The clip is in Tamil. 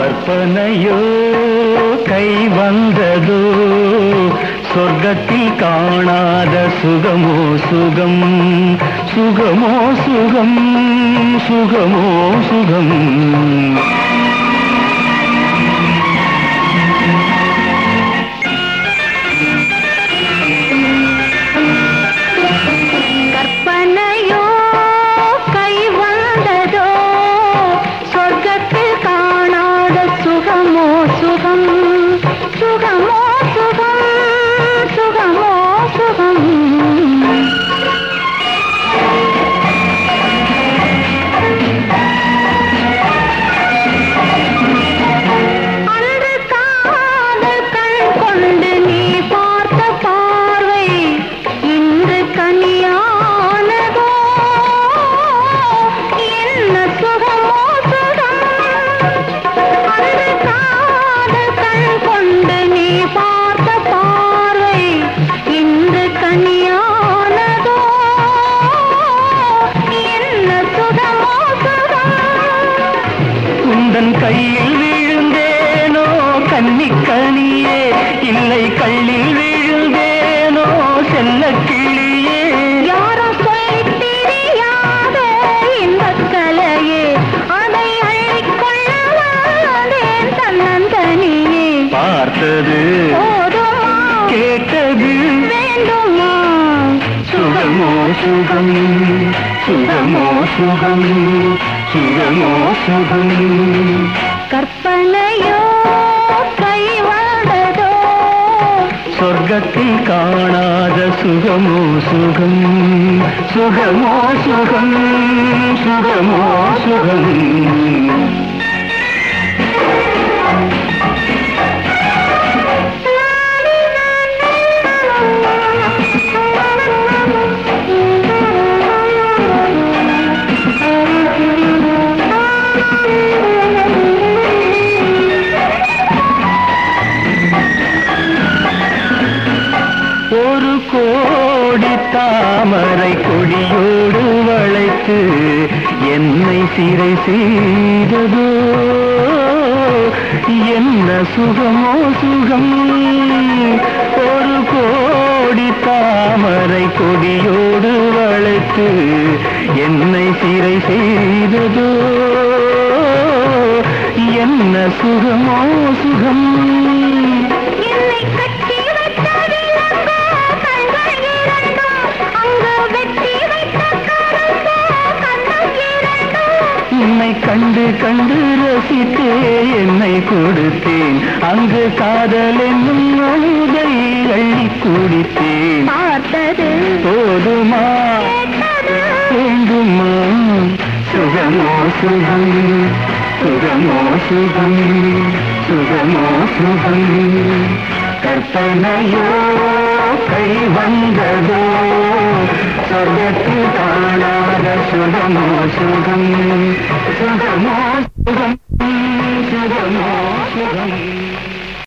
கற்பனையோ கை வந்ததோ சொர்க்கத்தில் காணாத சுகமோ சுகம் சுகமோ சுகம் சுகமோ சுகம் கற்பனையோ கை வந்ததோ சொர்க்கத்தில் காணாத சுகமோ சுகம் சுகமோ சுகம் சுகமோ சுகம் அன்று காதல் கண் கொண்டு நீ பார்த்த பார்வை இன்று கனியானதோ என்ன சுகமோ சுகம் அன்று காதல் கண் கொண்டு நீ பார்த்த பார்வை இன்று கனியானதோ என்ன சுகமோ சுகம் குந்தன் கையில் விழுந்தேனோ கன்னிக்கனியே இல்லை கள்ளில் விழுந்தேனோ செல்ல கிளியே யாரும் சொல்லித் தெரியாத இன்பக் கலையே, அதை அள்ளிக் கொள்ள வந்தேன் தன்னந்தனியே. பார்த்தது போதுமா? கேட்டது வேண்டுமா? சுகமோ சுகம் சுகமோ சுகம் சுகமோ சுகம் கற்பனையோ கை வந்ததோ சொர்க்கத்தில் காணாத சுகமோ சுகம் சுகமோ சுகம் சுகமோ சுகம் ஒரு கோடி தாமரை கொடியோடு வளைத்து என்னை சிறை செய்ததோ என்ன சுகமோ சுகம் ஒரு கோடி தாமரை கொடியோடு வளைத்து என்னை சிறை செய்ததோ என்ன சுகமோ சுகம் என்னை கட்டி வைத்த விலங்கோ கண்கள் இரண்டும், அங்கு வெட்டி வைத்த கரும்போ கண்ணும் இரண்டும். உன்னை கண்டு கண்டு ரசித்தே என்னை கொடுத்தேன் அங்கு காதல் என்னும் அழுதை அள்ளி குடித்தேன் பார்த்தது போதுமா கேட்டது வேண்டுமா சுகமோ சுகம் சுகமோ சுகம் சுகமோ சுகம் கற்பனையோ கை வந்ததோ சொர்க்கத்தில் காணாத சுகமோ சுகம் சுகமோ சுகம் சுகமோ சுகம்